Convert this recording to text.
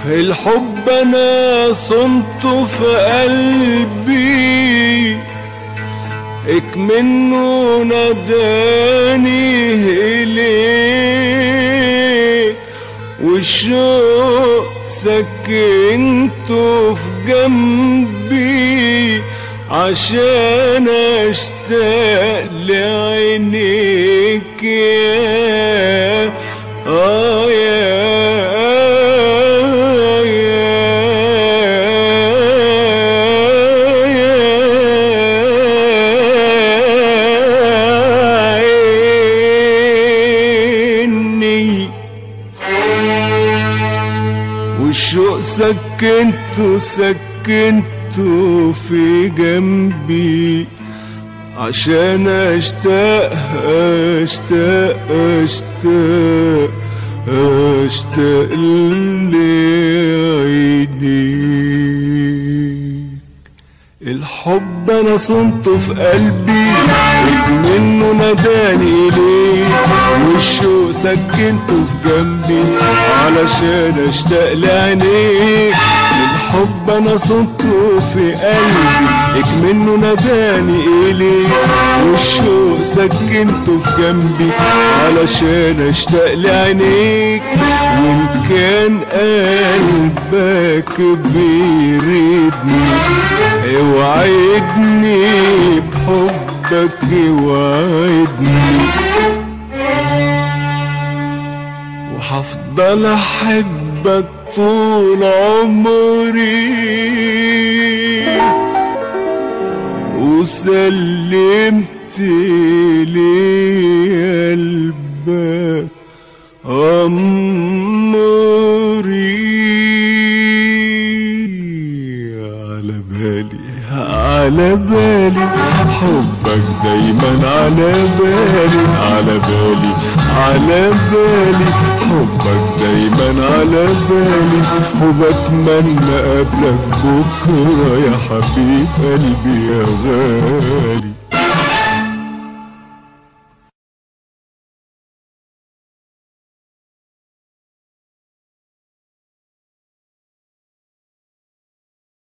الحب انا صنته في قلبي اكمنه ناداني اليك والشوق سكنته في جنبي عشان اشتاق لعينيك يا آه يا عيني والشوق سكنته سكنته في جنبي عشان اشتاق اشتاق اشتاق اشتاق لعينيك الحب انا صنته في قلبي منه ناداني ليه والشوق سكنته في جنبي علشان اشتاق لعينيك الحب انا صنته في قلبي منه ناداني اليه والشوق سكنته في جنبي علشان اشتاق لعينيك وان كان قلبك بيردني اوعدني بحبك اوعدني وهفضل احبك طول عمري وسلمت لي قلبك أمري على بالي على بالي حبك دايما على بالي على بالي على بالي حبك دايما على بالي وبتمنى قبلك بكرة يا حبيب قلبي يا غالي